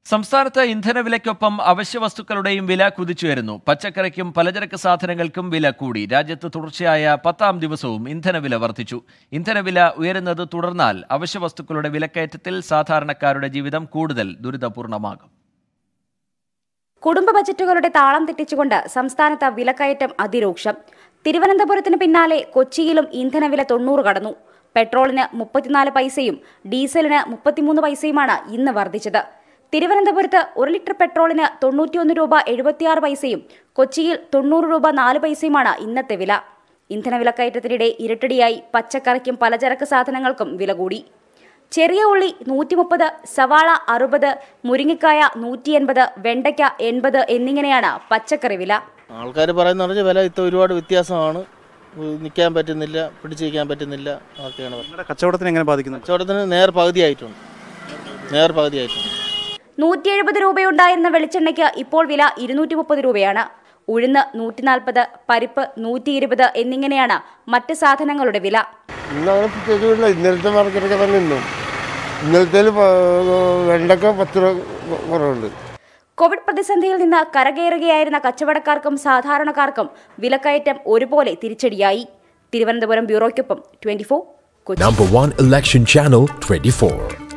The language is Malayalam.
സംസ്ഥാനത്ത് ഇന്ധനവിലയ്ക്കൊപ്പം അവശ്യ വസ്തുക്കളുടെയും വില കുതിച്ചുയരുന്നു പച്ചക്കറിക്കും പലചരക്ക് സാധനങ്ങൾക്കും വില കൂടി രാജ്യത്ത് തുടർച്ചയായ പത്താം ദിവസവും ഇന്ധനവില വർദ്ധിച്ചു ഇന്ധനവില ഉയരുന്നത് തുടർന്നാൽ അവശ്യ വസ്തുക്കളുടെ വിലക്കയറ്റത്തിൽ സാധാരണക്കാരുടെ ജീവിതം കൂടുതൽ ദുരിതപൂർണമാകും കുടുംബ ബജറ്റുകളുടെ താളം തെറ്റിച്ചുകൊണ്ട് സംസ്ഥാനത്ത് വിലക്കയറ്റം അതിരൂക്ഷം തിരുവനന്തപുരത്തിന് പിന്നാലെ കൊച്ചിയിലും ഇന്ധനവില തൊണ്ണൂറ് കടന്നു പെട്രോളിന് മുപ്പത്തിനാല് പൈസയും ഡീസലിന് മുപ്പത്തിമൂന്ന് പൈസയുമാണ് ഇന്ന് വർദ്ധിച്ചത് തിരുവനന്തപുരത്ത് ഒരു ലിറ്റർ പെട്രോളിന് തൊണ്ണൂറ്റിയൊന്ന് രൂപ എഴുപത്തിയാറ് പൈസയും കൊച്ചിയിൽ തൊണ്ണൂറ് രൂപ നാല് പൈസയുമാണ് ഇന്നത്തെ വില ഇന്ധന വിലക്കയറ്റത്തിനിടെ ഇരട്ടടിയായി പച്ചക്കറിക്കും പലചരക്ക് സാധനങ്ങൾക്കും വില കൂടി ചെറിയ ഉള്ളി നൂറ്റി മുപ്പത് സവാള അറുപത് മുരിങ്ങക്കായ നൂറ്റി എൺപത് വെണ്ടയ്ക്ക എൺപത് എന്നിങ്ങനെയാണ് പച്ചക്കറി വില ആൾക്കാർ പറയുന്ന പറഞ്ഞാൽ വില ഇത്ര ഒരുപാട് വ്യത്യാസമാണ് നിൽക്കാൻ പറ്റുന്നില്ല പിടിച്ചു നിൽക്കാൻ പറ്റുന്നില്ല അതൊക്കെയാണ് പറയുന്നത് നിങ്ങളുടെ കച്ചവടത്തിന് എങ്ങനെ ബാധിക്കുന്നു കച്ചവടത്തിന് നേർ പകുതിയായിട്ടുണ്ട് നേർ പകുതിയായിട്ടുണ്ട് നൂറ്റി എഴുപത് രൂപയുണ്ടായിരുന്ന വെളിച്ചെണ്ണയ്ക്ക് ഇപ്പോൾ വില ഇരുന്നൂറ്റി മുപ്പത് രൂപയാണ് ഉഴുന്ന് നൂറ്റി നാൽപ്പത് പരിപ്പ് നൂറ്റി ഇരുപത് എന്നിങ്ങനെയാണ് മറ്റ് സാധനങ്ങളുടെ വില ഇന്ന് അങ്ങനെ പ്രത്യേകിച്ചില്ല ഇന്നലത്തെ മാർക്കറ്റൊക്കെ തന്നെ ഇന്നും ഇന്നലത്തേൽ വെണ്ടക്ക പത്ത് രൂപ കുറവുണ്ട് കോവിഡ് പ്രതിസന്ധിയിൽ നിന്ന് കരകയറുകയായിരുന്ന കച്ചവടക്കാർക്കും സാധാരണക്കാർക്കും വിലക്കയറ്റം ഒരുപോലെ തിരിച്ചടിയായി തിരുവനന്തപുരം ബ്യൂറോയ്ക്കൊപ്പം twenty four Kochi Number one election channel 24.